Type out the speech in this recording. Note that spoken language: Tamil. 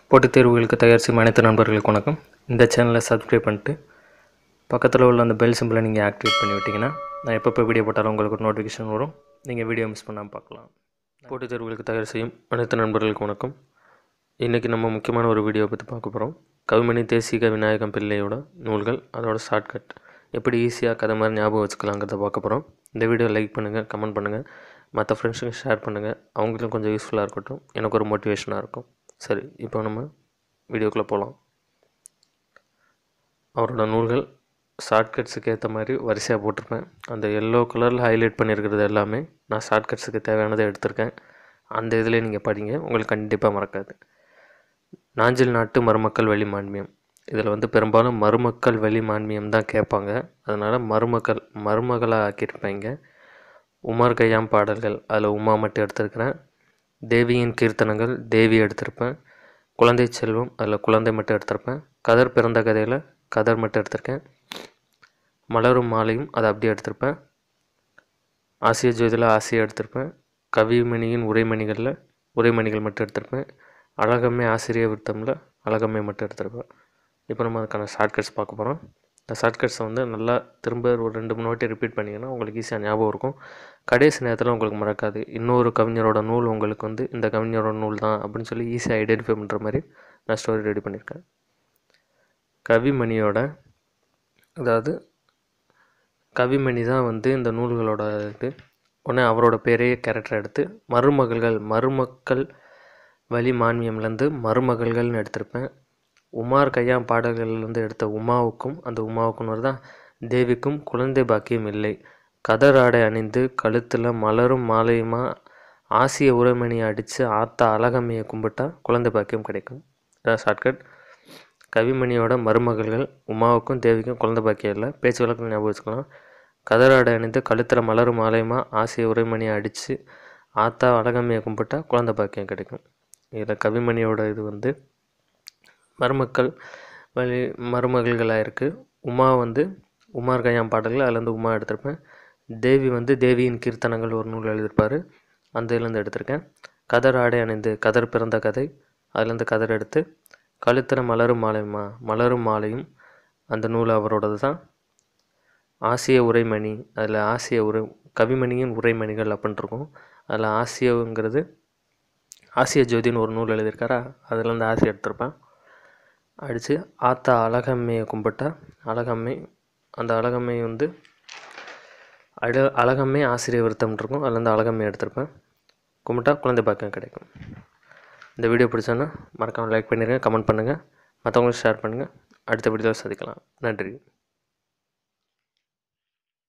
போட்டித் தேர்வுகளுக்கு தயார் செய்யும் அனைத்து நண்பர்களுக்கு வணக்கம் இந்த சேனலை சப்ஸ்கிரைப் பண்ணிட்டு பக்கத்தில் உள்ள அந்த பெல் சிம்பிளை நீங்கள் ஆக்டிவேட் பண்ணி விட்டிங்கன்னா நான் எப்பப்போ வீடியோ போட்டாலும் உங்களுக்கு நோட்டிஃபிகேஷன் வரும் நீங்கள் வீடியோ மிஸ் பண்ணாமல் பார்க்கலாம் போட்டித் தேர்வுகளுக்கு தயார் செய்யும் அனைத்து நண்பர்களுக்கு வணக்கம் இன்றைக்கி நம்ம முக்கியமான ஒரு வீடியோ பற்றி பார்க்க போகிறோம் கவிமணி தேசிக விநாயகம் பிள்ளையோட நூல்கள் அதோட ஷார்ட்கட் எப்படி ஈஸியாக கதை மாதிரி ஞாபகம் வச்சுக்கலாங்கிறத பார்க்க போகிறோம் இந்த வீடியோ லைக் பண்ணுங்கள் கமெண்ட் பண்ணுங்கள் மற்ற ஃப்ரெண்ட்ஸுக்கு ஷேர் பண்ணுங்கள் அவங்களுக்கும் கொஞ்சம் யூஸ்ஃபுல்லாக இருக்கட்டும் எனக்கு ஒரு மோட்டிவேஷனாக இருக்கும் சரி இப்போ நம்ம வீடியோக்குள்ளே போகலாம் அவரோட நூல்கள் ஷார்ட்கட்ஸுக்கு ஏற்ற மாதிரி வரிசையாக போட்டிருப்பேன் அந்த எல்லோ கலரில் ஹைலைட் பண்ணியிருக்கிறது எல்லாமே நான் ஷார்ட்கட்ஸுக்கு தேவையானதை எடுத்திருக்கேன் அந்த இதில் நீங்கள் படிங்க உங்களுக்கு கண்டிப்பாக மறக்காது நாஞ்சில் நாட்டு மருமக்கள் வழி மான்மியம் இதில் வந்து பெரும்பாலும் மருமக்கள் வழி மான்மியம் தான் கேட்பாங்க அதனால் மருமக்கள் மருமகளாக ஆக்கியிருப்பாங்க உமர் கய்யாம் பாடல்கள் அதில் உமா மட்டும் எடுத்திருக்கிறேன் தேவியின் கீர்த்தனங்கள் தேவி எடுத்திருப்பேன் குழந்தை செல்வம் அதில் குழந்தை மட்டும் எடுத்திருப்பேன் கதர் பிறந்த கதையில் கதர் மட்டும் எடுத்திருக்கேன் மலரும் மாலையும் அதை அப்படியே எடுத்திருப்பேன் ஆசிய ஜோதியில் ஆசியை எடுத்திருப்பேன் கவிமணியின் உரைமணிகளில் உரைமணிகள் மட்டும் எடுத்திருப்பேன் அழகம்மை ஆசிரியர் விருத்தமில் அழகம்மை மட்டும் எடுத்திருப்பேன் இப்போ நம்ம அதுக்கான ஷார்ட்கட்ஸ் பார்க்க போகிறோம் இந்த ஷார்ட்கட்ஸை வந்து நல்லா திரும்ப ஒரு ரெண்டு மூணு வாட்டி ரிப்பீட் பண்ணிங்கன்னா உங்களுக்கு ஈஸியாக ஞாபகம் இருக்கும் கடைசி நேரத்தில் உங்களுக்கு மறக்காது இன்னொரு கவிஞரோட நூல் உங்களுக்கு வந்து இந்த கவிஞரோட நூல் தான் அப்படின்னு சொல்லி ஈஸியாக ஐடென்டிஃபை பண்ணுற மாதிரி நான் ஸ்டோரி ரெடி பண்ணியிருக்கேன் கவிமணியோட அதாவது கவிமணி தான் வந்து இந்த நூல்களோட இது உடனே அவரோட பேரையே கேரக்டர் எடுத்து மருமகள்கள் மருமக்கள் வழி மான்மியம்லேருந்து மருமகள்கள்னு எடுத்திருப்பேன் உமார் கையாம் பாடல்கள்லேருந்து எடுத்த உமாவுக்கும் அந்த உமாவுக்கும் தான் தேவிக்கும் குழந்தை பாக்கியம் இல்லை கதர் ஆடை அணிந்து கழுத்தில் மலரும் மாலையுமா ஆசிய உரைமணியை அடித்து ஆத்தா அழகம்மையை கும்பிட்டா குழந்தை பாக்கியம் கிடைக்கும் இதான் ஷார்ட்கட் கவிமணியோட மருமகள்கள் உமாவுக்கும் தேவிக்கும் குழந்தை பாக்கியம் இல்லை பேச்சு வழக்கம் ஞாபகம் வச்சுக்கலாம் கதராடை அணிந்து கழுத்தில் மலரும் மாலையுமா ஆசிய உரைமணியை அடித்து ஆத்தா அழகம்மையை கும்பிட்டா குழந்தை பாக்கியம் கிடைக்கும் இதில் கவிமணியோட இது வந்து மருமக்கள் வழி மருமகள்களாக இருக்குது உமா வந்து உமார் கயாம் பாடல்கள் அதுலேருந்து உமா எடுத்திருப்பேன் தேவி வந்து தேவியின் கீர்த்தனங்கள் ஒரு நூல் எழுதியிருப்பார் அந்த இதுலேருந்து எடுத்திருக்கேன் கதர் ஆடை அணிந்து கதர் பிறந்த கதை அதுலேருந்து கதர் எடுத்து கழுத்தில் மலரும் மாலையுமா மலரும் மாலையும் அந்த நூல் அவரோடது தான் ஆசிய உரைமணி அதில் ஆசிய உரை கவிமணியின் உரைமணிகள் அப்படின்ட்டு இருக்கும் அதில் ஆசியங்கிறது ஆசிய ஜோதின்னு ஒரு நூல் எழுதியிருக்காரா அதுலேருந்து ஆசிய எடுத்திருப்பேன் அடித்து ஆத்தா அழகம்மையை கும்பிட்டா அழகம்மை அந்த அழகம்மை வந்து அழ அழகம்மை ஆசிரியர் விருத்தம் இருக்கும் அதுலேருந்து அழகம்மை எடுத்திருப்பேன் கும்பிட்டா குழந்தை பாக்கியம் கிடைக்கும் இந்த வீடியோ பிடிச்சோன்னா மறக்காமல் லைக் பண்ணிடுங்க கமெண்ட் பண்ணுங்கள் மற்றவங்களுக்கு ஷேர் பண்ணுங்கள் அடுத்த வீடியோவில் சந்திக்கலாம் நன்றி